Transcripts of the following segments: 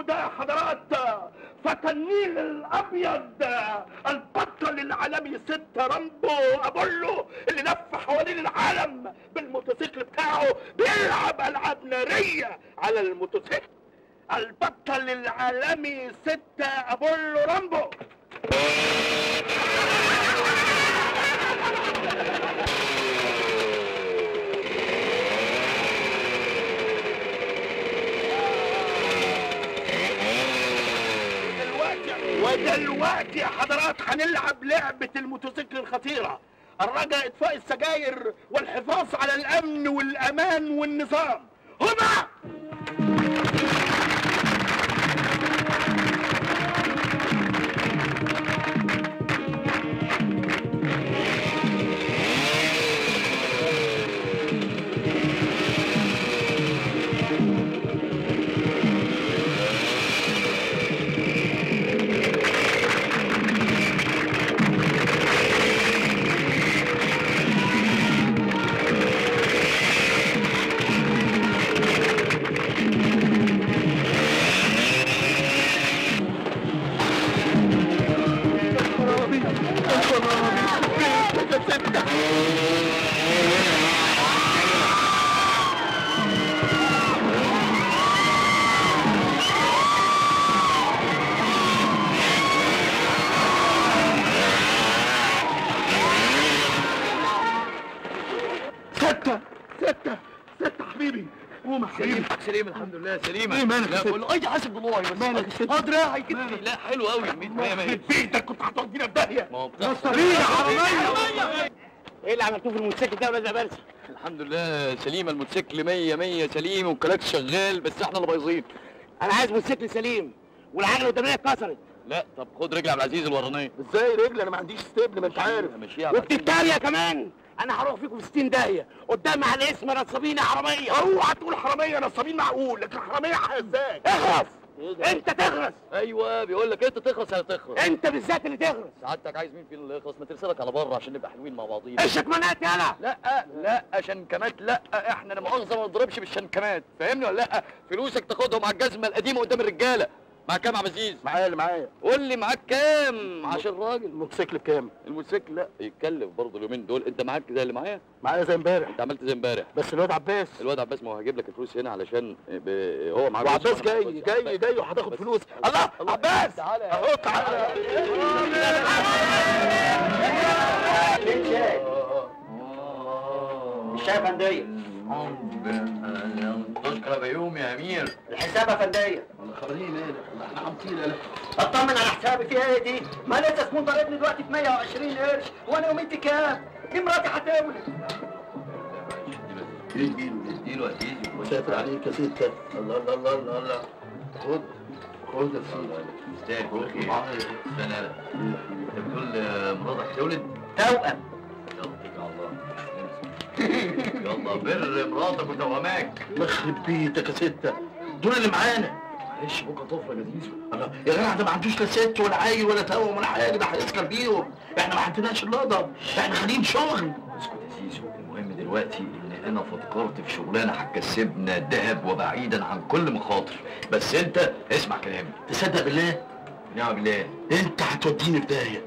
ده يا حضرات فتى النيل الابيض البطل العالمي ست رامبو ابولو اللي لف حوالين العالم بالموتوسيكل بتاعه بيلعب العاب ناريه على الموتوسيكل البطل العالمي ست ابولو رامبو دلوقتي ودلوقتي يا حضرات هنلعب لعبة الموتوسيكل الخطيرة الرجاء اطفاء السجاير والحفاظ على الامن والامان والنظام هما ستة ستة ستة حبيبي قوم يا حبيبي سليم سليم الحمد لله سليمة إيه مالك يا لا ست؟ بقول له اي حاسب والله بس مالك يا ست؟ اه دراعي كتفي لا حلو قوي 100 100 100 بيتك كنت هتودينا في داهية ما هو بتحصل. نصرية حرامية ايه اللي عملتوه في الموتوسيكل ده يا ولاد العبارسه؟ الحمد لله سليمة الموتوسيكل 100 100 سليم والكلاكس شغال بس احنا اللي بايظين انا عايز موتوسيكل سليم والعجله القداميه اتكسرت لا طب خد رجل عبد العزيز الورانية ازاي رجل انا ما عنديش ستيبل ما انت عارف ماشيها عبد العزيز. وبتتريق كمان انا هروح فيكم في 60 داهيه قدام على الاسم نصابين يا حراميه اوعى تقول حرامية نصابين معقول لكن حرامية ازاي اخرس انت تخرس ايوه بيقول لك انت تخلص انا تخلص انت بالذات اللي تخرس سعادتك عايز مين فينا اللي يخلص ما ترسلك على بره عشان نبقى حلوين مع بعضينا الشكمانات يالا لا لا شنكمات لا احنا لا مؤاخذه ما نضربش بالشنكمات فاهمني ولا لا فلوسك تاخدهم على الجزمه القديمه قدام الرجاله مع كام يا عبد العزيز معايا اللي معايا قول لي معاك كام عشان راجل الموتوسيكل بكام الموتوسيكل لا يتكلف برضه اليومين دول انت معاك زي اللي معايا معايا زي امبارح انت عملت زي امبارح بس الواد عباس الواد عباس ما هو هجيب لك الفلوس هنا علشان ب... هو معاه وعباس فلوس وأنا جاي معايا فلوس. جاي عباس. جاي وهتاخد بس- فلوس الله، الله عباس تعالى يا- اهو تعالى الشاي فنديه تشكر بيوم يا امير الحساب يا فنديه خليني مالك احنا حامطين انا اطمن على حسابي فيها ايه دي؟ ما لسه سمون ضربني دلوقتي ب 120 قرش وانا يوميتي كام؟ دي مراتي هتولد اديله اديله مسافر عليك يا ستة الله الله الله الله الله خد خد يا سيدي يستاهل كل خير استنى لا انت بتقول مراتك تولد توأم يلا اتكل على الله يلا بر مراتك وتواماك يخرب بيتك يا ستة دول اللي معانا معلش بكره طفره يا زيزو الله يا جدع ده ما عندوش لا ست ولا عيل ولا توأم ولا حاجه ده هيسكر بيهم احنا ما عندناش اللقطه احنا خارجين شغل اسكت يا زيزو المهم دلوقتي ان انا فكرت في شغلانه هتكسبنا ذهب وبعيدا عن كل مخاطر بس انت اسمع كلامي تصدق بالله نعم بالله انت هتوديني في داهيه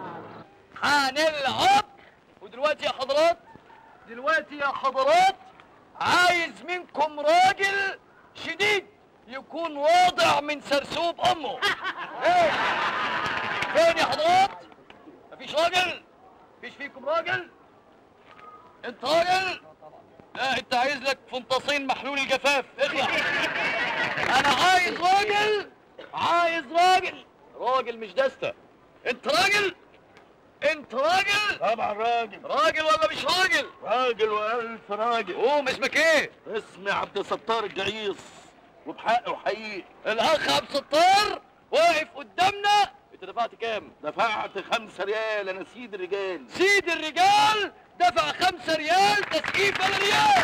هنلعب ودلوقتي يا حضرات دلوقتي يا حضرات عايز منكم راجل شديد يكون واضع من سرسوب امه ايه فين يا حضرات مفيش راجل مفيش فيكم راجل انت راجل لا انت عايز لك فنطاسين محلول الجفاف اخلع انا عايز راجل عايز راجل راجل مش دستة انت راجل انت راجل طبعا راجل راجل ولا مش راجل راجل والف راجل قوم اسمك ايه اسمي عبد الستار الجعيص وبحق وحقيقي الاخ عبد الستار واقف قدامنا انت دفعت كام دفعت خمسة ريال انا سيد الرجال سيد الرجال دفع خمسة ريال تسقيف ولا ريال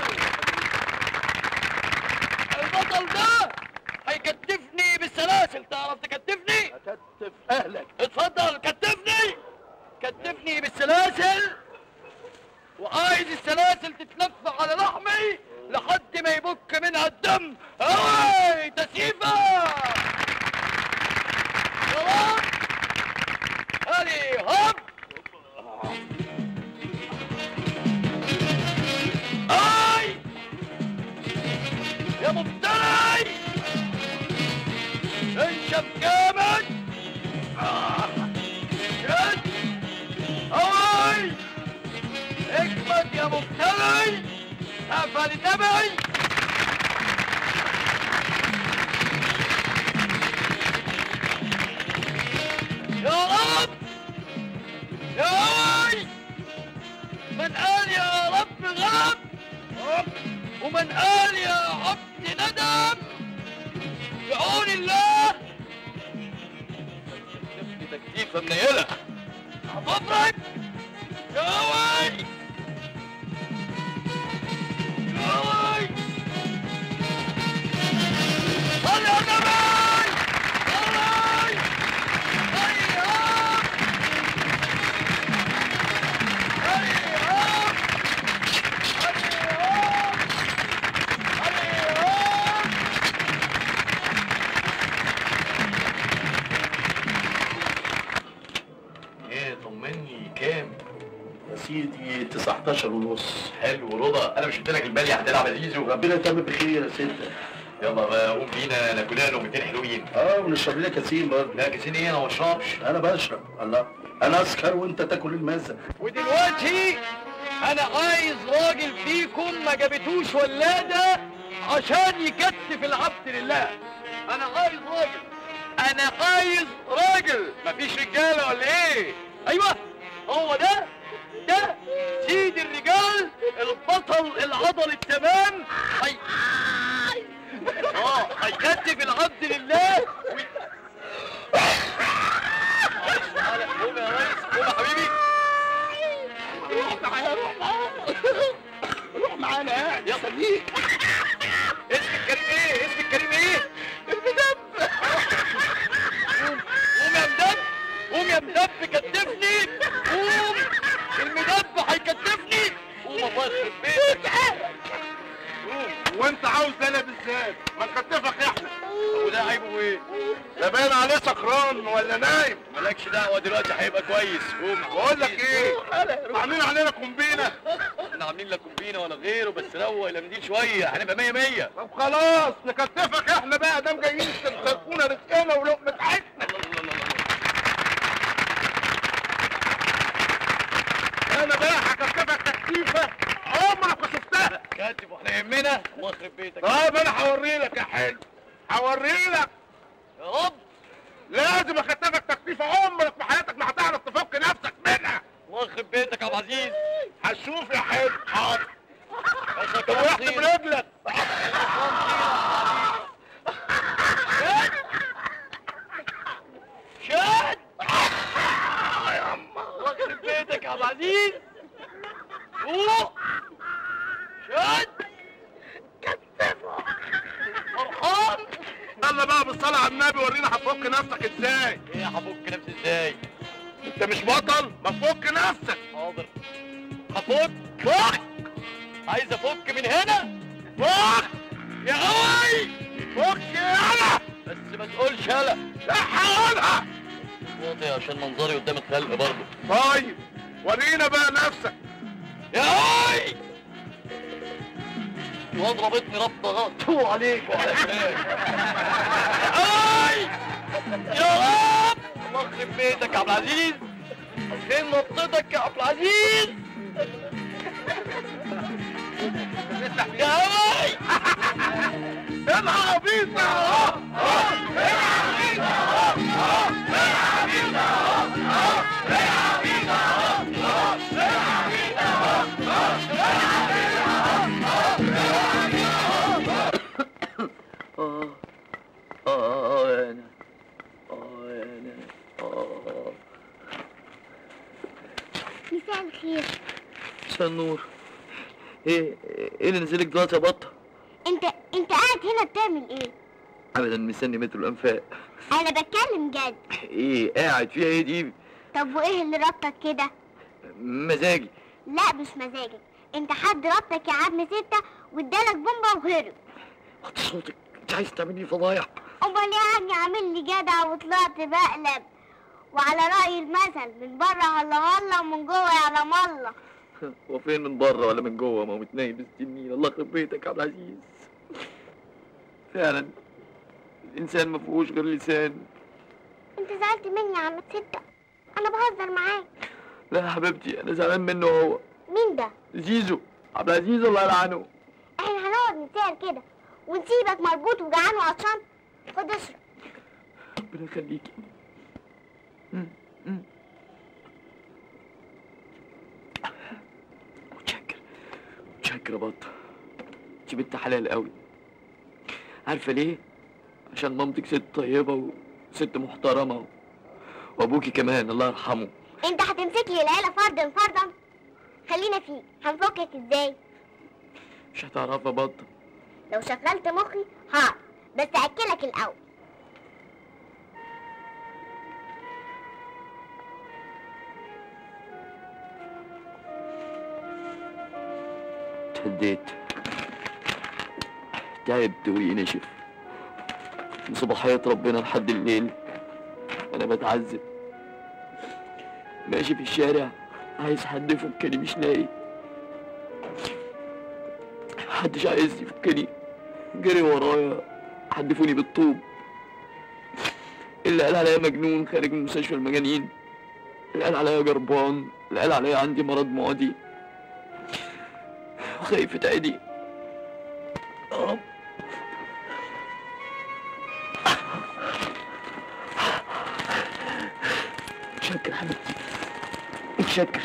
البطل ده هيكتفني بالسلاسل تعرف تكتفني اكتف اهلك اتفضل كتفني كتفني بالسلاسل وعايز السلاسل تتلف على لحمي لحد ما يبك منها الدم اوي تسيفة على النبي يا رب يا وي من قال يا رب غاب ومن قال يا عبد ندم بعون الله نفسي تكتيفة منيلة هتفرج يا وي يا وي صلي على النبي صلي صلي ايه طمني كام يا سيدي 19 ونص حلو رضا انا مش قلت لك الباليه هتلعب يا زيزو ربنا يتم بخير يا ستة يلا بقى قوم بينا ناكلها لقمتين حلوين اه ونشرب لنا كاسين برضه لا كيسين ايه انا ما بشربش انا بشرب الله انا اسكر وانت تاكل المزه ودلوقتي انا عايز راجل فيكم ما جابتوش ولاده عشان يكتف العبد لله انا عايز راجل انا عايز راجل مفيش رجاله ولا ايه ايوه هو ده ده سيد الرجال البطل العضل التمام هي اه هيكتف العبد لله وي... معلش تعالى قوم يا ريس قوم يا حبيبي روح معانا روح معانا روح معانا قاعد يا صديق اسم الكريم ايه اسم الكريم ايه المدب قوم قوم يا مدب قوم يا مدب كتفني قوم المدب هيكتفني قوم الله يخرب بيتك قوم وانت عاوز انا بالذات ما نكتفك احنا وده عيبه ايه ده باين عليه سكران ولا نايم مالكش دعوه دلوقتي هيبقى كويس قوم بقول لك ايه عاملين علينا كومبينه احنا عاملين لك كومبينه ولا غيره بس روق الامديل شويه هنبقى 100 100 طب خلاص نكتفك احنا بقى دام جايين تخرفونا رزقنا ولقمه عيشنا انا بقى هكتفك تكتيفه عمرك ما شفتها كاتب واحنا يهمنا الله يخرب بيتك طب انا هوري لك يا حلو هوري لك يا رب لازم اكتفك تكتيفه عمرك في حياتك ما هتعرف تفك نفسك منها الله يخرب بيتك يا عبد العزيز هتشوف يا حلو حاضر عشان كده طوحت عظيم. برجلك شاد الله يخرب بيتك يا عبد العزيز فوق شاد فرحان يلا بقى بالصلاه على النبي ورينا هتفك نفسك ازاي ايه هفك نفسي ازاي انت مش بطل ما تفك نفسك حاضر هفك فك عايز افك من هنا فك يا قوي فك يلا بس ما تقولش هلا لا هقولها واطي عشان منظري قدام الخلق برضه طيب ورينا بقى نفسك يا هاي الواد رابطني ربطه غلط تو عليك وعلى فلان يا هاي يا رب الله يخرب بيتك يا عبد العزيز فين ربطتك يا عبد العزيز يا هاي العب بينا اهو اه اه يا انا اه يا انا اه مساء الخير مساء النور ايه ايه اللي نزلك دلوقتي يا بطه انت انت قاعد هنا بتعمل ايه ابدا مستني مترو الانفاق انا بتكلم جد ايه قاعد فيها ايه دي طب وايه اللي ربطك كده مزاجي لا مش مزاجك انت حد ربطك يا عم ستة وادالك بومبا وهرب وطي صوتك انت عايز تعملي فضايح امال يعني عامل لي جدع وطلعت بقلب وعلى رأي المثل من بره هلا هلا ومن جوه يعلم الله هو فين من بره ولا من جوه ما هو متنايم بالسنين الله يخرب بيتك يا عبد العزيز فعلا الانسان ما فيهوش غير لسان انت زعلت مني يا عم ستة انا بهزر معاك لا يا حبيبتي انا زعلان منه هو مين ده زيزو عبد العزيز الله يلعنه تنسهر كده ونسيبك مربوط وجعان وعطشان خد اشرب ربنا يخليكي مم، مم. متشكر متشكر يا بطة انت بنت حلال قوي عارفة ليه؟ عشان مامتك ست طيبة وست محترمة وابوكي كمان الله يرحمه انت هتمسك لي العيله فردا فردا خلينا فيه هنفكك ازاي مش هتعرفها بطة لو شغلت مخي هعرف بس اكلك الاول اتهديت تعبت ونشف من صباحية ربنا لحد الليل انا بتعذب ماشي في الشارع عايز حد يفكني مش لاقي محدش عايز يفكني جري ورايا حدفوني بالطوب اللي قال عليا مجنون خارج من مستشفى المجانين اللي قال عليا جربان اللي قال عليا عندي مرض معدي خايفة عيني يا رب متشكر حبيبتي متشكر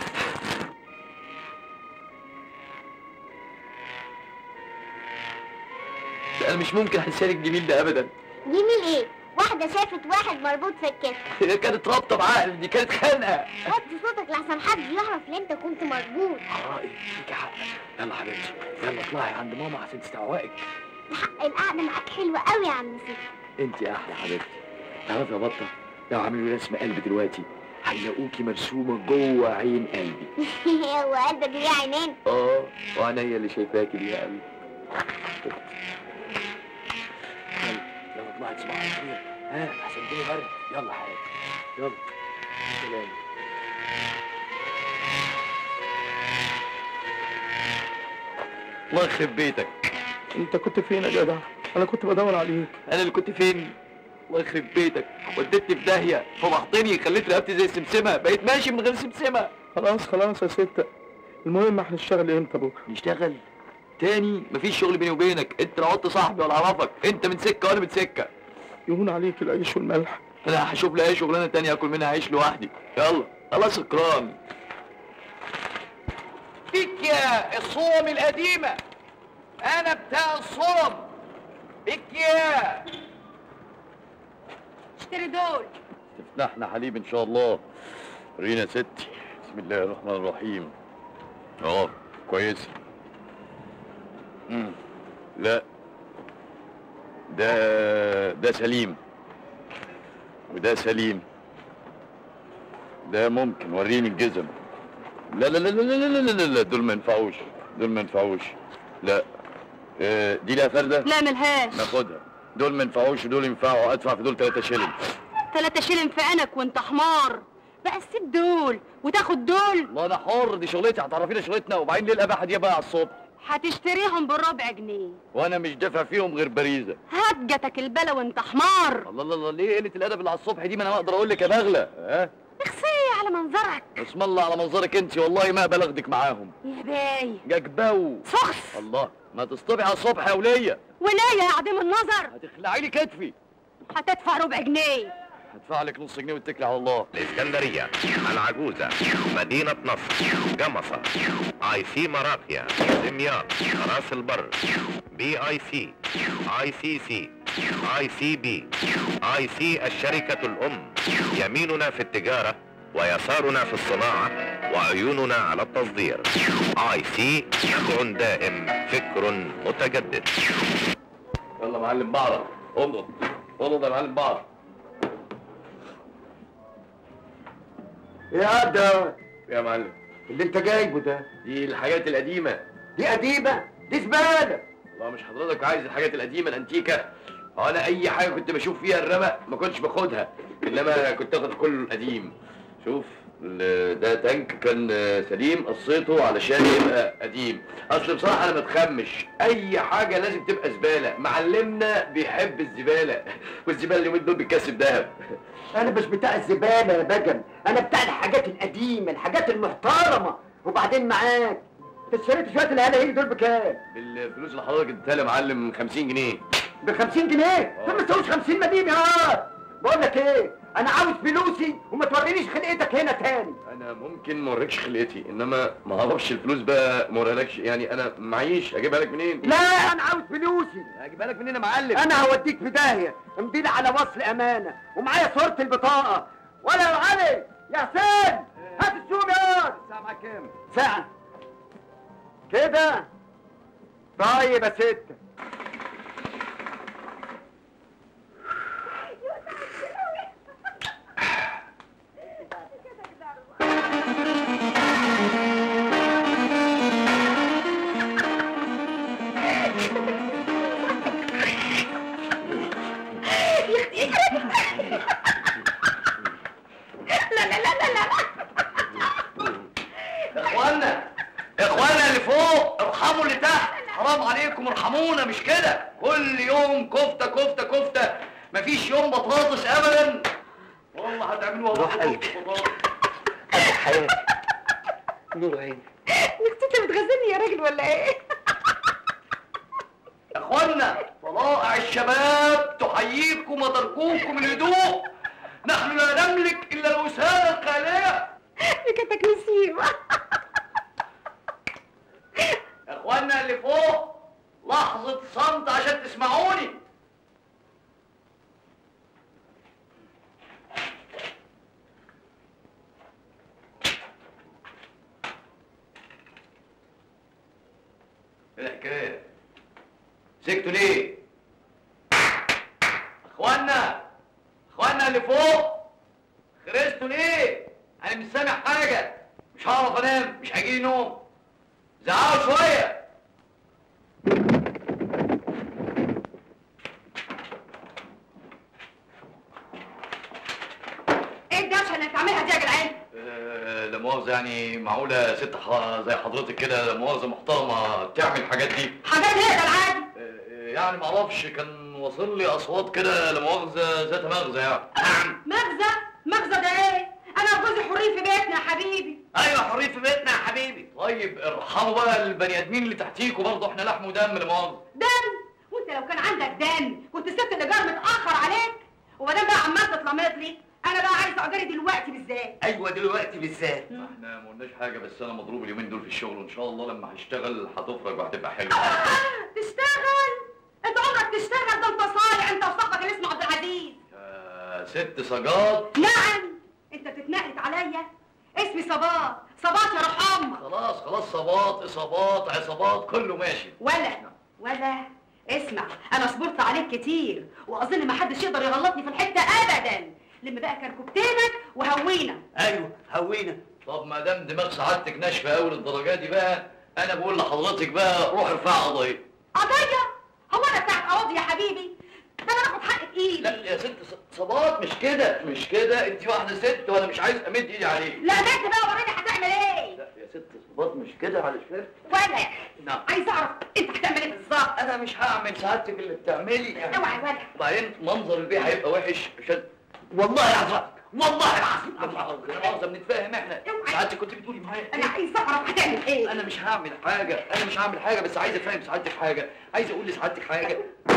انا مش ممكن احسها الجميل ده ابدا جميل ايه واحده شافت واحد مربوط في الكتف هي كانت رابطه بعقل دي كانت خانقه وطي صوتك لحسن حد يعرف ان انت كنت مربوط اه ليكي حق يلا حبيبتي يلا اطلعي عند ماما عشان تستوعبك الحق القعده معاك حلوه قوي يا عم سيف انت احلى حبيبتي تعرفي يا بطه لو عملوا رسم قلب دلوقتي هيلاقوكي مرسومه جوه عين قلبي هو قلبك ليه عينين اه وعينيا اللي شايفاكي دي يا قلبي يلا يلا اطلعي تصبحي على خير ها احسن الدنيا برد يلا حياتي يلا سلام الله يخرب بيتك انت كنت فين يا جدع انا كنت بدور عليك انا اللي كنت فين الله يخرب بيتك وديتني في داهيه فضحتني خليت رقبتي زي السمسمه بقيت ماشي من غير سمسمه خلاص خلاص يا ستة المهم احنا نشتغل امتى بكره نشتغل تاني مفيش شغل بيني وبينك انت لا عدت صاحبي ولا اعرفك انت من سكه وانا من سكه يهون عليك العيش والملح انا هشوف لي اي شغلانه تانية اكل منها عيش لوحدي يلا يلا سكران بيك يا الصوم القديمه انا بتاع الصوم بيك يا اشتري دول تفتحنا حليب ان شاء الله رينا ستي بسم الله الرحمن الرحيم اه كويس مم. لا ده ده سليم وده سليم ده ممكن وريني الجزم لا لا لا لا لا لا لا, لا, لا دول ما ينفعوش دول ما ينفعوش لا آه، دي لها فرده لا ملهاش ناخدها دول ما ينفعوش ودول ينفعوا ادفع في دول 3 شيلين تلاتة شيلن في عينك وانت حمار بقى سيب دول وتاخد دول والله انا حر دي شغلتي هتعرفينا شغلتنا وبعدين ليه الاباحه دي بقى على الصبح هتشتريهم بالربع جنيه وانا مش دافع فيهم غير باريزه هات جاتك البلا وانت حمار الله الله الله ليه قله الادب اللي على الصبح دي ما انا اقدر اقول لك يا بغله ها اخسي على منظرك اسم الله على منظرك انت والله ما بلغدك معاهم يا باي جاكباو فخس الله ما تصطبحي على الصبح يا وليه ولاية يا عديم النظر هتخلعي لي كتفي هتدفع ربع جنيه هدفع لك نص جنيه واتكلي على الله الإسكندرية العجوزة مدينة نصر جمصة اي سي مراقيا دمياط راس البر بي اي سي اي سي سي اي سي بي اي سي الشركة الأم يميننا في التجارة ويسارنا في الصناعة وعيوننا على التصدير اي سي نبع دائم فكر متجدد يلا يا معلم بعرف انضد انضد يا معلم بعرف يا ده يا معلم اللي انت جايبه ده دي الحاجات القديمه دي قديمه دي زباله والله مش حضرتك عايز الحاجات القديمه الانتيكه هو انا اي حاجه كنت بشوف فيها الرمق ما كنتش باخدها انما كنت اخد كله القديم شوف ال- ده تانك كان سليم قصيته علشان يبقى قديم اصل بصراحه انا ما اتخمش اي حاجه لازم تبقى زباله معلمنا بيحب الزباله والزباله اليومين دول بتكسب ذهب انا مش بتاع الزباله يا بجم انا بتاع الحاجات القديمه الحاجات المحترمه وبعدين معاك انت اشتريت شويه الهلاهيل دول بكام؟ بالفلوس اللي حضرتك اديتها لي يا معلم 50 جنيه ب 50 جنيه دول ما يساووش 50 مدين يا واد. بقول لك ايه انا عاوز فلوسي وما تورينيش خلقتك هنا تاني انا ممكن ما اوريكش خلقتي انما ما اعرفش الفلوس بقى ما اوريلكش يعني انا معيش اجيبها لك منين لا انا عاوز فلوسي اجيبها لك منين يا معلم انا هوديك في داهيه امضي لي على وصل امانه ومعايا صوره البطاقه ولا يا علي يا حسين هات الشوم يا واد. الساعه معاك كام ساعه كده طيب يا ست اخوانا اخوانا اللي فوق ارحموا اللي تحت حرام عليكم ارحمونا مش كده كل يوم كفته كفته كفته مفيش يوم بطاطس ابدا والله هتعملوها روح بطاطس قلبي. بطاطس. ابو حياتي نور عيني انت بتغزلني يا راجل ولا ايه؟ اخوانا طلائع الشباب تحييكم وتركوكم الهدوء نحن لا نملك الا الوساده الخاليه فكرتك نسيبه اخوانا اللي فوق لحظه صمت عشان تسمعوني ايه الحكايه سكتوا ليه اخوانا اخوانا اللي فوق خرجتوا ليه انا مش سامع حاجه مش هعرف انام مش هيجيلي نوم زعقوا شويه ايه الدوشه اللي بتعملها دي يا جدعان؟ أه لا مؤاخذة يعني معقولة ست ح- زي حضرتك كده لا مؤاخذة محترمة تعمل الحاجات دي حاجات ايه ده العادي؟ أه يعني معرفش كان واصل لي أصوات كده لا مؤاخذة ذات مغزى يعني مغزى؟ مغزى ده ايه؟ انا وجوزي حرين في بيتنا يا حبيبي أيوة حرية في بيتنا يا حبيبي طيب ارحموا بقى البني آدمين اللي تحتيكوا برضه احنا لحم ودم لا مؤاخذة دم وانت لو كان عندك دم كنت سبت الايجار متاخر عليك وبعدين بقى عمال تتلمط لي انا بقى عايزه اجري دلوقتي بالذات ايوه دلوقتي بالذات احنا ما قلناش حاجة بس أنا مضروب اليومين دول في الشغل وإن شاء الله لما هشتغل هتفرج وهتبقى حلوة تشتغل انت عمرك تشتغل ده انت صايع انت وصاحبك اللي اسمه عبد العزيز يا ست سجاد نعم انت بتتنقلت عليا اسمي صباط صباط يا روح امك خلاص خلاص صباط اصابات عصابات كله ماشي ولا ولا اسمع انا صبرت عليك كتير واظن ما حدش يقدر يغلطني في الحته ابدا لم بقى كركبتينك وهوينا ايوه هوينا طب ما دام دماغ سعادتك ناشفه قوي للدرجه دي بقى انا بقول لحضرتك بقى روح ارفع قضيه قضيه هو انا بتاعت قواضي يا حبيبي ده انا باخد حق بايدي لا يا ست ص- صباط مش كده مش كده انت واحده ست وانا مش عايز امد ايدي عليك لا ده انت بقى وريني هتعمل ايه لا يا ست صباط مش كده علشان ولا نعم عايز اعرف انت هتعمل ايه بالظبط انا مش هعمل سعادتك اللي بتعملي يعني اوعى ولا وبعدين منظر البيت هيبقى وحش عشان والله العظيم والله العظيم لا مؤاخذة بنتفاهم احنا اوعى. سعادتك كنت بتقولي معايا انا عايز اعرف هتعمل ايه انا مش هعمل حاجه انا مش هعمل حاجه بس عايز افهم سعادتك حاجه عايز اقول لسعادتك حاجه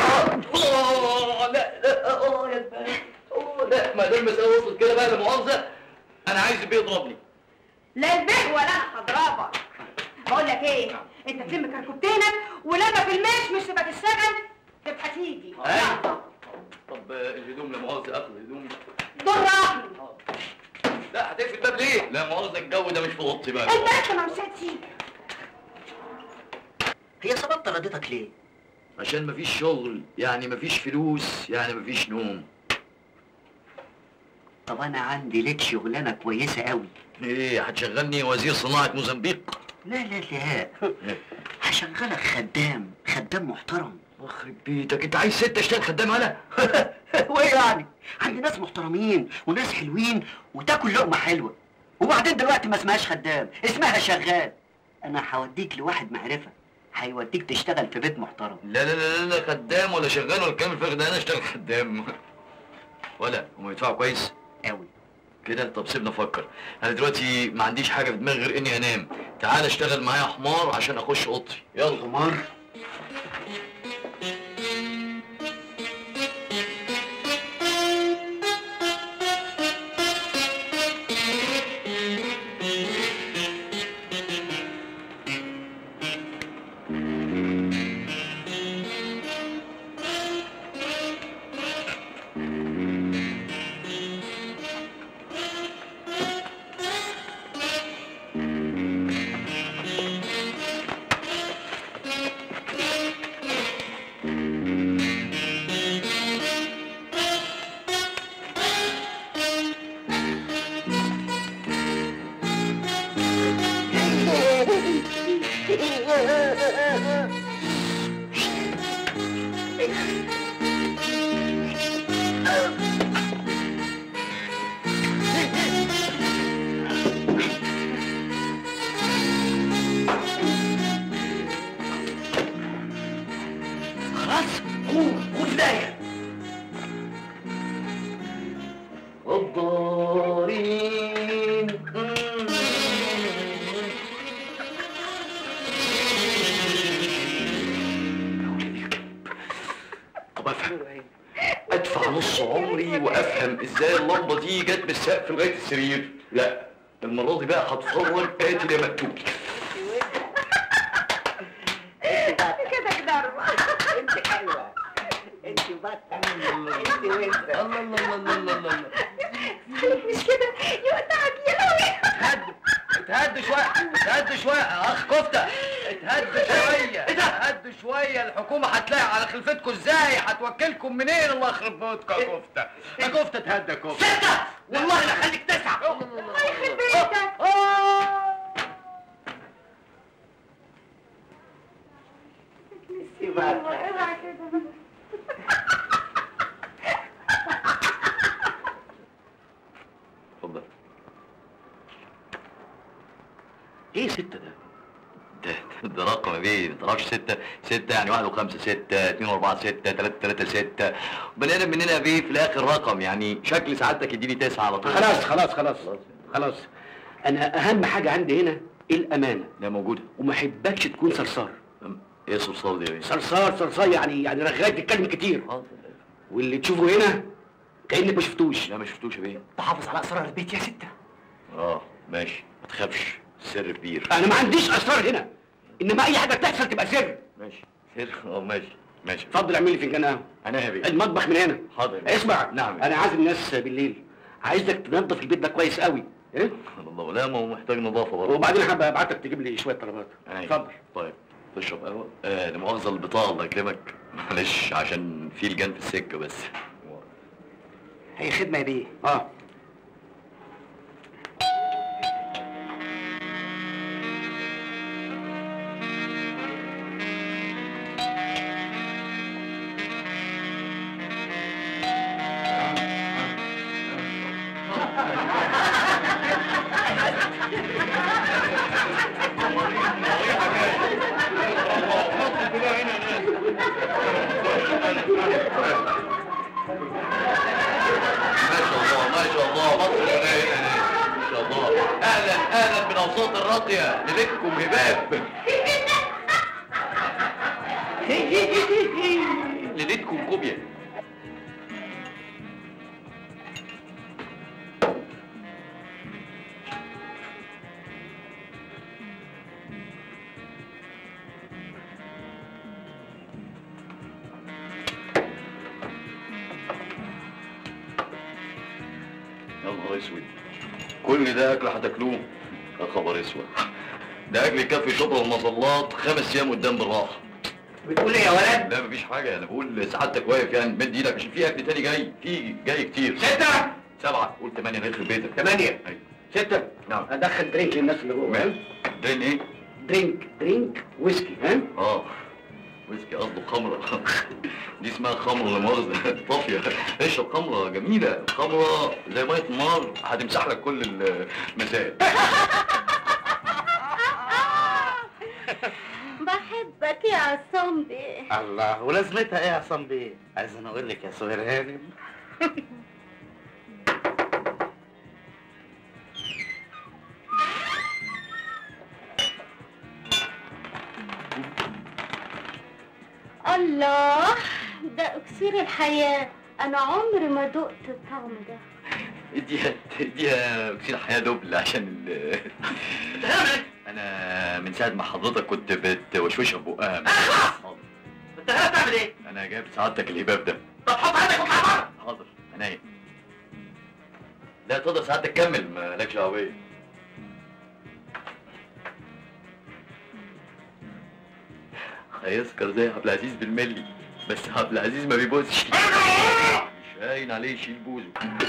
آه، لا لا اه يا الباب آه، لا ما دام المساله وصلت كده بقى لمؤاخذه انا عايز البيه يضربني لا البيه ولا انا هضربك بقول لك ايه انت تلم كركبتينك ولما في المش مش تبقى تشتغل تبقى تيجي أيوة. طب آه، الهدوم لا مؤاخذه اخد الهدوم دور راحي لا هتقفل الباب ليه؟ لا مؤاخذه الجو ده مش في اوضتي بقى انت لسه ما مشيتش هي سبب طردتك ليه؟ عشان مفيش شغل يعني مفيش فلوس يعني مفيش نوم طب انا عندي لك شغلانه كويسه قوي ايه هتشغلني وزير صناعه موزمبيق لا لا لا هشغلك خدام خدام محترم يخرب بيتك انت عايز ست اشتغل خدام انا وايه يعني عندي ناس محترمين وناس حلوين وتاكل لقمه حلوه وبعدين دلوقتي ما اسمهاش خدام اسمها شغال انا هوديك لواحد معرفه هيوديك تشتغل في بيت محترم لا لا لا لا خدام ولا شغال ولا كامل فخد انا اشتغل خدام ولا هم يدفعوا كويس قوي كده طب سيبنا افكر انا دلوقتي ما عنديش حاجه في دماغي غير اني انام تعال اشتغل معايا حمار عشان اخش اوضتي يلا حمار خلاص قوم قوم في داهية غدارين طب افهم ادفع نص عمري وافهم ازاي اللمبه دي جت بالسقف لغايه السرير لا المره دي بقى هتفرج قاتل يا مقتول كده كده انت حلوة انت بطة انت وانت الله الله الله الله الله مش كده يقطعك يا لهوي اتهدوا اتهدوا شويه اتهدوا شويه اخ كفته اتهدوا شويه اتهدوا شويه الحكومه هتلاقي على خلفتكم ازاي هتوكلكم منين الله يخرب بيتكم يا كفته يا كفته اتهدى يا كفته ستة والله لا خليك تسعة الله يخرب بيتك انت بطة اوعى كده اتفضل ايه ستة ده؟ ده ده رقم يا بيه ما تعرفش ستة ستة يعني واحد وخمسة ستة اتنين وأربعة ستة تلاتة تلاتة ستة بني آدم مننا يا بيه في الآخر رقم يعني شكل سعادتك يديني تسعة على طول خلاص خلاص خلاص خلاص انا اهم حاجة عندي هنا الامانة ده موجودة وما احبكش تكون صرصار أم، ايه الصرصار دي يا بيه؟ صرصار صرصار يعني يعني رغاية تتكلم كتير حاضر. واللي تشوفه هنا كأنك ما شفتوش لا ما شفتوش يا بيه تحافظ على اسرار البيت يا ستة اه ماشي ما تخافش سر كبير انا ما عنديش اسرار هنا انما اي حاجة بتحصل تبقى سر ماشي سر اه ماشي ماشي اتفضل اعمل لي فنجان قهوة انا يا بيه المطبخ من هنا حاضر يا بيه. اسمع نعم انا عازم ناس بالليل عايزك تنظف البيت ده كويس قوي ايه الله لا ما هو محتاج نظافة برضه وبعدين حابب ابعتك تجيب لي شويه طلبات أيوة. اتفضل طيب تشرب قهوة؟ آه لا مؤاخذة البطاقة الله يكرمك معلش عشان في لجان في السكة بس هي خدمه يا بيه اه ما شاء الله ما شاء الله مصر هنا هنا هنا ما شاء الله اهلا اهلا بالاوساط الراقية ليلتكم هباب ليلتكم كوبيا يا نهار اسود كل ده اكل هتاكلوه يا خبر اسود ده اكل يكفي شطر المظلات خمس ايام قدام بالراحه بتقول ايه يا ولد لا مفيش حاجه انا بقول سعادتك واقف يعني مد ايدك عشان في اكل تاني جاي في جاي كتير ستة سبعه قول ثمانيه الله يخرب بيتك ثمانية أيوة. ستة نعم ادخل درينك للناس اللي جوه مال درين ايه؟ درينك درينك ويسكي ها اه ويسكي قصده خمره دي اسمها خمره لا مؤاخذه طافيه اشرب خمره جميله خمره زي ميه النار هتمسح لك كل المسائل بحبك يا عصام بيه الله ولازمتها ايه يا عصام بيه؟ عايز انا اقول لك يا صغير هانم الله ده اكسير الحياة انا عمري ما دقت الطعم ده اديها اديها اكسير حياه دبل عشان ال انا من ساعه ما حضرتك كنت بتوشوشها ببقها حاضر. انت هنا بتعمل ايه؟ انا جايب سعادتك الهباب ده طب حط عندك واطلع بره حاضر عينيا لا تقدر سعادتك كمل مالكش دعوه بيا هيسكر زي عبد العزيز بالملي بس عبد العزيز ما بيبوسش مش هاين عليه يشيل بوزه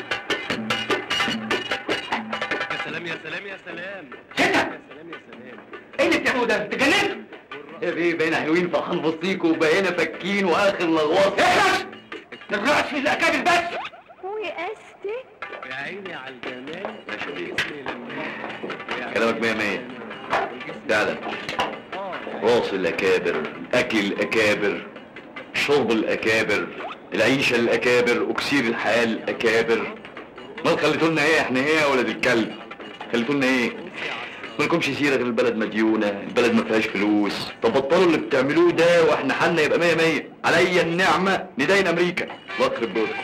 يا سلام يا سلام يا سلام كده يا سلام يا سلام ايه اللي بتعمله ده؟ انت جننت؟ يا بيه بقينا حلوين فرحان بصيكوا وبقينا فاكين واخر لغواص اخلص الرأس في الاكابر بس وقستك يا عيني على الجمال ماشي يا بيه بسم الله كلامك مية مية فعلا راس الأكابر أكل الأكابر شرب الأكابر العيشة الأكابر أكسير الحياة الأكابر ما خليتوا لنا إيه إحنا إيه يا ولد الكلب خليتوا لنا إيه مالكمش سيرة غير البلد مديونة البلد ما فيهاش فلوس طب بطلوا اللي بتعملوه ده واحنا حالنا يبقى مية مية عليا النعمة ندين أمريكا الله يخرب بيوتكم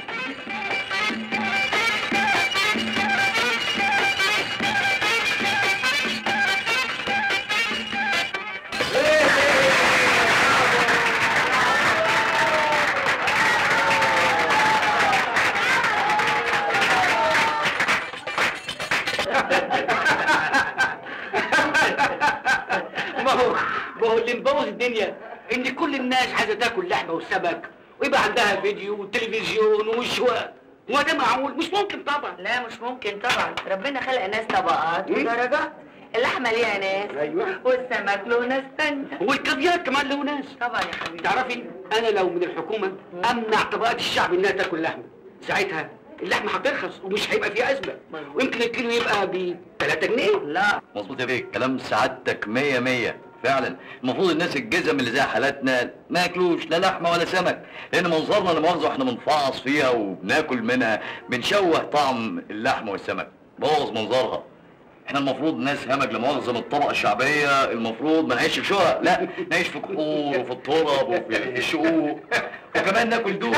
ما هو ما هو اللي مبوظ الدنيا ان كل الناس عايزه تاكل لحمه وسمك ويبقى عندها فيديو وتلفزيون وشواء هو ده معقول مش ممكن طبعا لا مش ممكن طبعا ربنا خلق ناس طبقات مم. ودرجات اللحمه ليها ناس ايوه والسمك له ناس تانية والكافيار كمان له ناس طبعا يا حبيبي تعرفي انا لو من الحكومه امنع طبقات الشعب انها تاكل لحمه ساعتها اللحمه هترخص ومش هيبقى فيها ازمه ويمكن الكيلو يبقى ب 3 جنيه لا مظبوط يا بيه كلام سعادتك مية مية فعلا المفروض الناس الجزم اللي زي حالاتنا ما ياكلوش لا لحمه ولا سمك لان منظرنا لا مؤاخذه احنا بنفعص فيها وبناكل منها بنشوه طعم اللحمه والسمك بوظ منظرها احنا المفروض ناس همج لمؤاخذه من الطبقه الشعبيه المفروض ما نعيش في شقق لا نعيش في كحور وفي التراب وفي الشقوق وكمان ناكل دول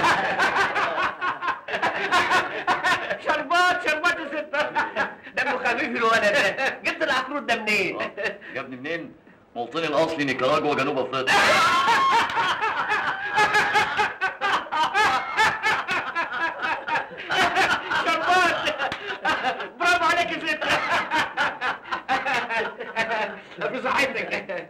شربات شربات يا ستة دمه خفيف الولد ده جبت العفروت ده منين؟ يا ابني منين؟ موطني الاصلي نيكاراجوا جنوب افريقيا شربات برافو عليك يا ستة في صحتك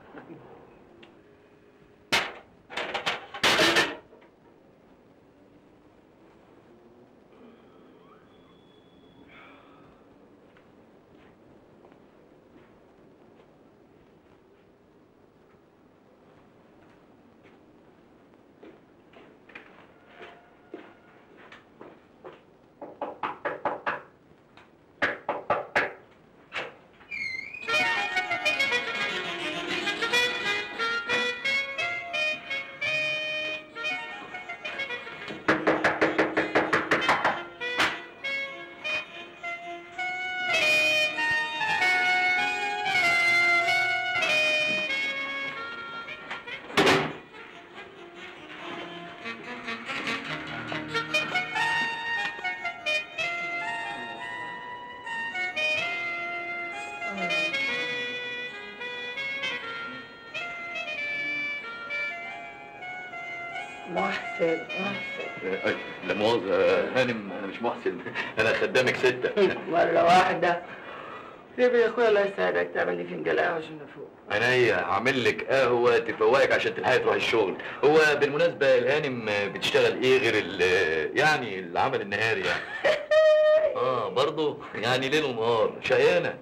محسن محسن أي، لا مؤاخذة هانم أنا مش محسن أنا خدامك ستة مرة واحدة سيب يا اخويا الله يسعدك تعمل لي فنجان قهوة عشان افوق عينيا هعمل لك قهوة تفوقك عشان تلحقي تروحي الشغل هو بالمناسبة الهانم بتشتغل إيه غير ال يعني العمل النهاري يعني اه برضه يعني ليل ونهار شقيانة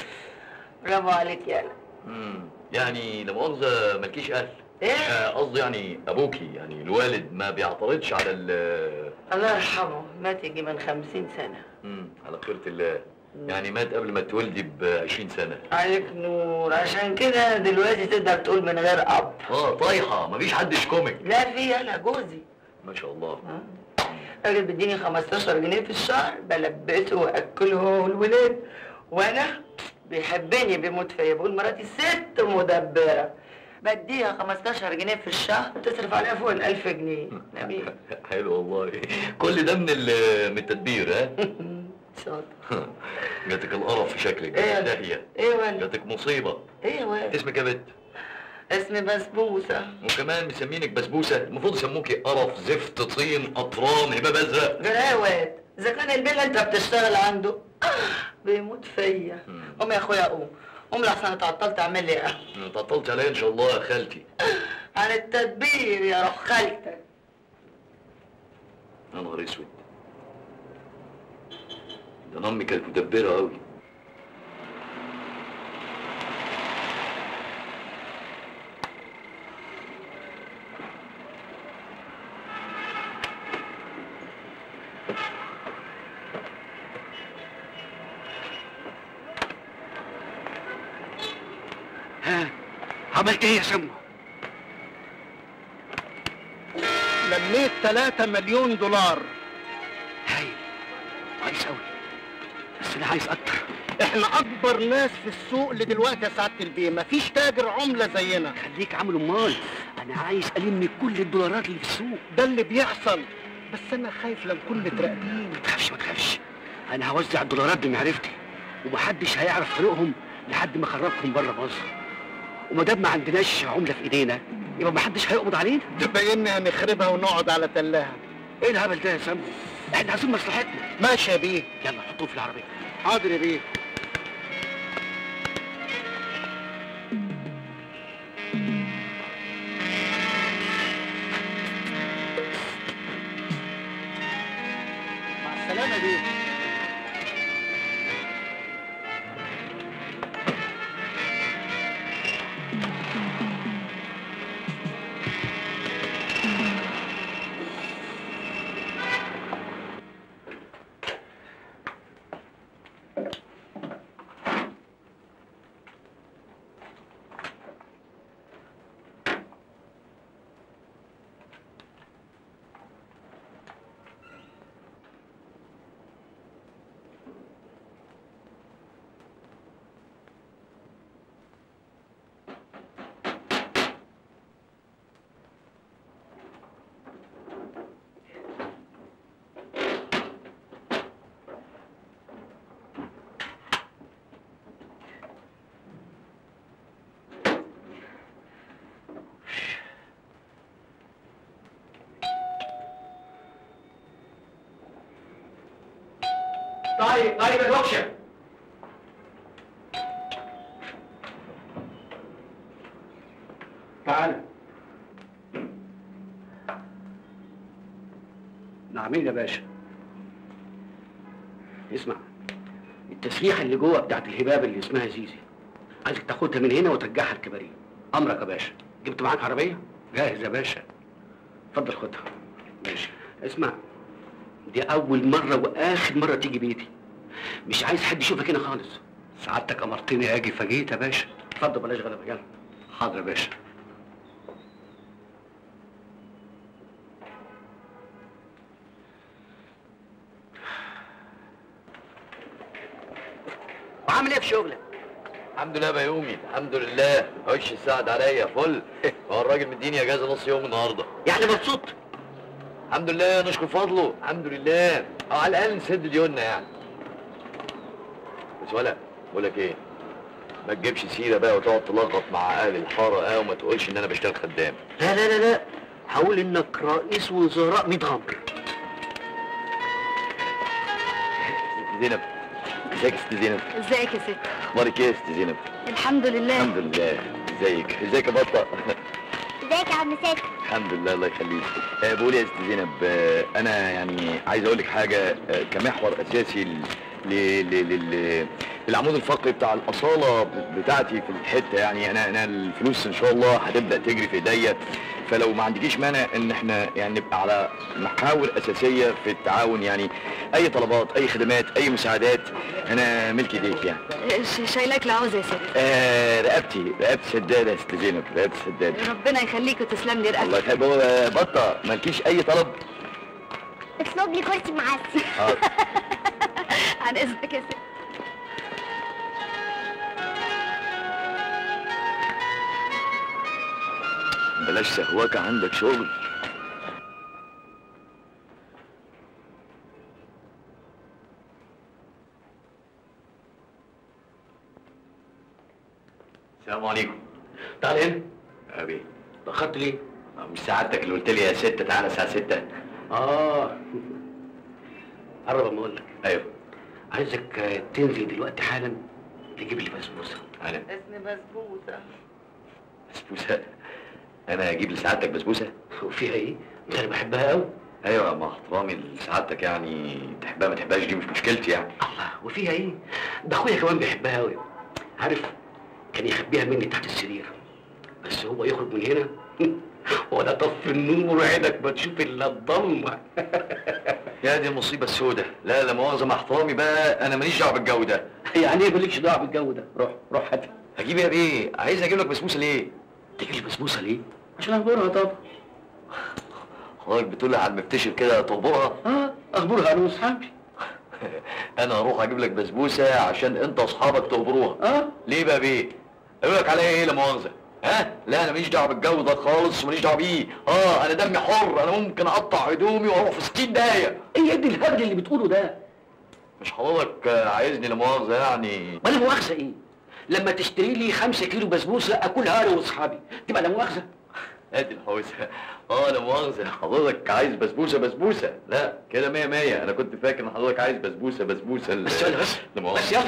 برافو عليك يا أنا. امم يعني لا مؤاخذة مالكيش أهل ايه آه، قصدي يعني أبوكي يعني الوالد ما بيعترضش على ال الله يرحمه مات يجي من خمسين سنة امم على خيرة الله يعني مات قبل ما تولدي ب 20 سنة عليك نور عشان كده دلوقتي تقدر تقول من غير اب اه طايحة مفيش حد يشكمك لا في انا جوزي ما شاء الله راجل بيديني 15 جنيه في الشهر بلبسه واكله هو والولاد وانا بيحبني بيموت فيا بقول مراتي ست مدبره بديها 15 جنيه في الشهر تصرف عليها فوق ال 1000 جنيه نبيل حلو والله كل ده من ال- من التدبير ها شاطر جاتك القرف في شكلك إيه؟ داهية ايه ولا جاتك مصيبة ايه يا واد اسمك يا بت اسمي بسبوسه وكمان مسمينك بسبوسة المفروض يسموكي قرف زفت طين قطران هباب ازرق غير ايه يا واد اذا كان البيل اللي انت بتشتغل عنده بيموت فيا قوم يا اخويا قوم قوم لحسن اتعطلت اعمل لي قهوه تعطلت عليا ان شاء الله يا خالتي عن التدبير يا روح خالتك يا نهار اسود ده انا امي كانت مدبره قوي ها عملت ايه يا سمو لميت 3 مليون دولار هايل كويس قوي بس انا عايز اكتر احنا اكبر ناس في السوق اللي دلوقتي يا سعاده البيه مفيش تاجر عمله زينا خليك عامل امال انا عايز الم كل الدولارات اللي في السوق ده اللي بيحصل بس انا خايف لا نكون متراقبين ما تخافش ما تخافش انا هوزع الدولارات بمعرفتي ومحدش هيعرف طريقهم لحد ما اخرجهم بره مصر وما دام ما عندناش عمله في ايدينا يبقى محدش هيقبض علينا تبين هنخربها ونقعد على تلاها ايه الهبل ده يا سامو احنا عايزين مصلحتنا ماشي يا بيه يلا حطوه في العربيه حاضر يا بيه مع السلامه بيه طيب طيب يا دوكشة تعال نعمين يا باشا اسمع التسريحة اللي جوه بتاعت الهباب اللي اسمها زيزي عايزك تاخدها من هنا وترجعها الكباريه امرك يا باشا جبت معاك عربية؟ جاهز يا باشا اتفضل خدها ماشي اسمع دي أول مرة وآخر مرة تيجي بيتي مش عايز حد يشوفك هنا خالص سعادتك أمرتني أجي فجيت يا باشا اتفضل بلاش غلبة يلا حاضر يا باشا وعامل ايه في شغلك؟ الحمد لله يا بيومي الحمد لله وش السعد عليا فل هو الراجل مديني اجازه نص يوم النهارده يعني مبسوط؟ الحمد لله نشكر فضله الحمد لله او على الاقل نسد ديوننا يعني بس ولا بقول لك ايه ما تجيبش سيره بقى وتقعد تلغط مع اهل الحاره اه وما تقولش ان انا بشتغل خدام لا لا لا لا حاول انك رئيس وزراء ميت غمر ست زينب ازيك يا ست زينب ازيك يا ست اخبارك ايه يا ست زينب الحمد لله الحمد لله ازيك ازيك يا بطه ازيك يا عم ساتر الحمد لله الله يخليك آه، بقول يا ست زينب آه، انا يعني عايز اقول لك حاجه آه، كمحور اساسي ل- ل- ل- لل- للعمود الفقري بتاع الاصاله بتاعتي في الحته يعني انا انا الفلوس ان شاء الله هتبدا تجري في ايديا فلو ما عندكيش مانع ان احنا يعني نبقى على محاور اساسيه في التعاون يعني اي طلبات اي خدمات اي مساعدات انا ملك ايديك يعني شايلاك العوزه يا ست آه رقبتي رقبتي سداده يا ست زينب رقبتي سداده ربنا يخليك وتسلم لي الله رقبتك يخليك هو بطه مالكيش اي طلب اطلب لي كرسي معسل حاضر عن اذنك يا ست بلاش سهواكة عندك شغل السلام عليكم تعال هنا ابي اتأخرت ليه؟ مش سعادتك اللي قلت لي يا ستة تعالى الساعة ستة اه قرب اما اقول لك ايوه عايزك آه، تنزل دلوقتي حالا تجيب لي بسبوسه انا اسمي بسبوسه بسبوسة انا اجيب لسعادتك بسبوسة وفيها ايه؟ ده انا بحبها قوي ايوه مع احترامي لسعادتك يعني تحبها ما تحبهاش دي مش مشكلتي يعني الله وفيها ايه؟ ده اخويا كمان بيحبها قوي عارف كان يخبيها مني تحت السرير بس هو يخرج من هنا ولا طف النور عينك ما تشوف الا الضلمه يا دي المصيبة السوداء لا لا مؤاخذة مع احترامي بقى انا ماليش دعوة بالجو ده يعني ايه مالكش دعوه بالجو ده؟ روح روح هات هجيب يا بيه عايز اجيب لك بسبوسة ليه؟ تجيب لي بسبوسه ليه؟ عشان اخبرها طبعا حضرتك بتقول على المفتشر كده تخبرها اه اخبرها انا واصحابي انا هروح اجيب لك بسبوسة عشان انت واصحابك تخبروها اه ليه بقى بيه؟ اقول لك عليا ايه لا مؤاخذة ها؟ لا انا ماليش دعوة بالجو ده خالص وماليش دعوة بيه اه انا دمي حر انا ممكن اقطع هدومي واروح في 60 دقايق ايه يا ابني الهبل اللي بتقوله ده؟ مش حضرتك آه، عايزني لا مؤاخذة يعني ولا مؤاخذه ايه؟ لما تشتري لي خمسة كيلو بسبوسه اكلها انا واصحابي تبقى لا مؤاخذه ادي الحوسه اه لا مؤاخذة حضرتك عايز بسبوسة بسبوسة لا كده مية مية انا كنت فاكر ان حضرتك عايز بسبوسة بسبوسة ال- بس يلا بس لا مؤاخذة بس يلا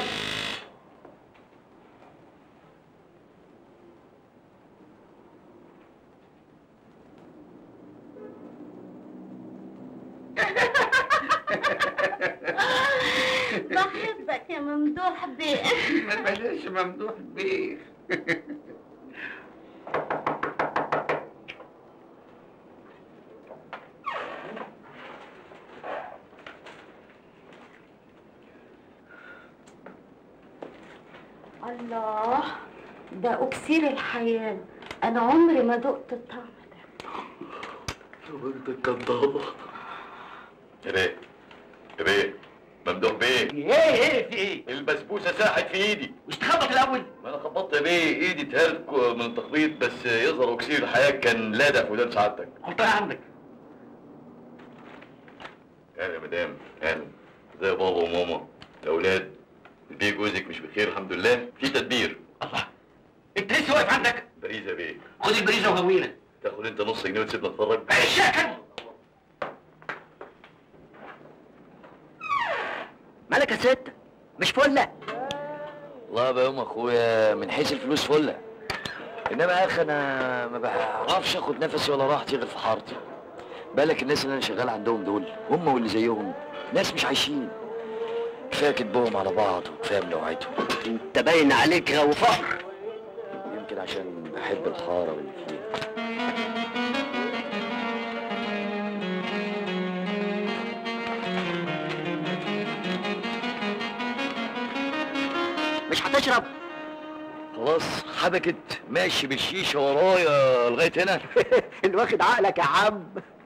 بحبك يا ممدوح بيه ما بلاش ممدوح بيه الله ده اكسير الحياه انا عمري ما دقت الطعم ده انت كدابة يا بيه يا بيه ممدوح بيه ايه ايه في ايه؟ البسبوسة ساحت في ايدي مش تخبط الاول؟ ما انا خبطت يا بيه ايدي اتهرت من التخبيط بس يظهر اكسير الحياة كان لادع في ودان سعادتك حطها عندك اهلا يا مدام اهلا زي بابا وماما الاولاد البيه جوزك مش بخير الحمد لله في تدبير الله انت لسه واقف عندك؟ باريزا بيه خد البريزه وهوينا تاخد انت نص جنيه وتسيبنا نتفرج الشاكل مالك يا ست؟ مش فله؟ والله بقى يوم اخويا من حيث الفلوس فله انما يا اخي انا ما بعرفش اخد نفسي ولا راحتي غير في حارتي بالك الناس اللي انا شغال عندهم دول هم واللي زيهم ناس مش عايشين كفايه كدبهم على بعض وكفايه ملوعتهم انت باين عليك غاوي فقر يمكن عشان بحب الحاره واللي فيها مش هتشرب خلاص حبكت ماشي بالشيشه ورايا لغايه هنا اللي واخد عقلك يا عم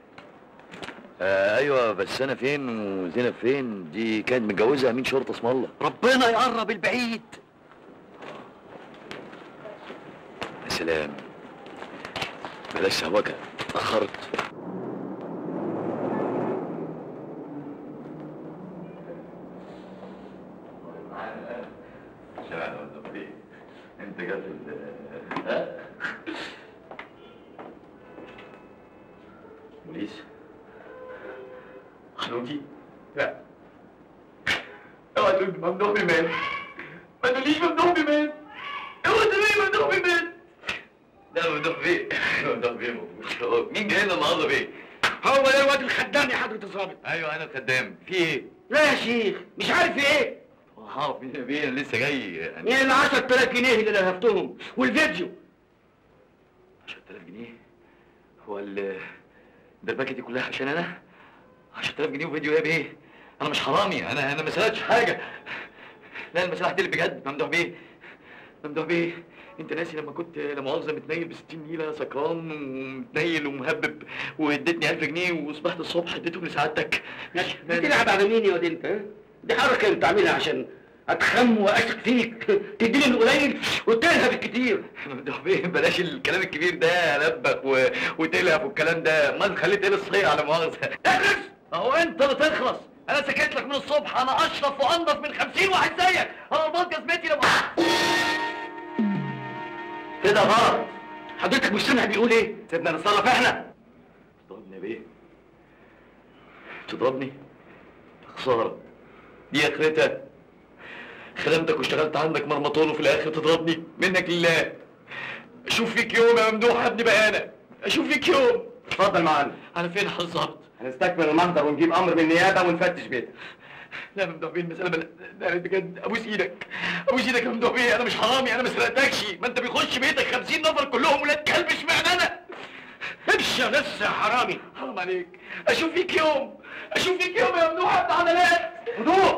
آه ايوه بس انا فين وزينب فين دي كانت متجوزه امين شرطه اسم الله ربنا يقرب البعيد يا سلام بلاش سهوكه اتاخرت انت جات ها بوليس حنوتي لا اوعى تقول ممدوح بمال ما تقوليش ممدوح بمال اوعى تقولي ممدوح بمال ده ممدوح بيه ممدوح بيه موجود مين جاي لنا النهارده بيه؟ هو ده الواد الخدام يا حضرة الظابط ايوه انا الخدام في ايه؟ لا يا شيخ مش عارف في ايه هعرف مين يا بيه انا لسه جاي يعني يعني ال 10000 جنيه اللي لهفتهم والفيديو 10000 جنيه هو ال الدربكه دي كلها عشان انا 10000 جنيه وفيديو ايه بيه انا مش حرامي انا انا ما سرقتش حاجه لا المسرح دي اللي بجد ممدوح بيه ممدوح بيه انت ناسي لما كنت لا مؤاخذه متنيل ب 60 نيله سكران ومتنيل ومهبب واديتني 1000 جنيه وصبحت الصبح اديتهم لسعادتك بتلعب على مين يا واد انت ها؟ دي حركه انت عاملها عشان اتخم واشك فيك تديني القليل وتلهب الكتير ممدوح بيه بلاش الكلام الكبير ده لبك و... وتلهب والكلام ده ما خليت ايه الصغير على مؤاخذه اخلص اهو انت اللي تخلص انا سكت لك من الصبح انا اشرف وانضف من خمسين واحد زيك انا البط جزمتي لو كده غلط حضرتك مش سامع بيقول ايه سيبنا نتصرف احنا تضربني يا بيه تضربني خساره دي اخرتها خدمتك واشتغلت عندك مرمطون وفي الاخر تضربني منك لله اشوف فيك يوم يا ممدوح يا ابن بقانه اشوف فيك يوم اتفضل معانا على فين بالظبط هنستكمل المحضر ونجيب امر من النيابه ونفتش بيتك لا يا ممدوح بيه المسألة بل... لا بجد ابوس ايدك ابوس ايدك يا ممدوح بيه انا مش حرامي انا ما سرقتكش ما انت بيخش بيتك 50 نفر كلهم ولاد كلب اشمعنى انا امشي يا ناس يا حرامي حرام عليك اشوف فيك يوم اشوف فيك يوم يا ممدوح يا ابن عضلات هدوء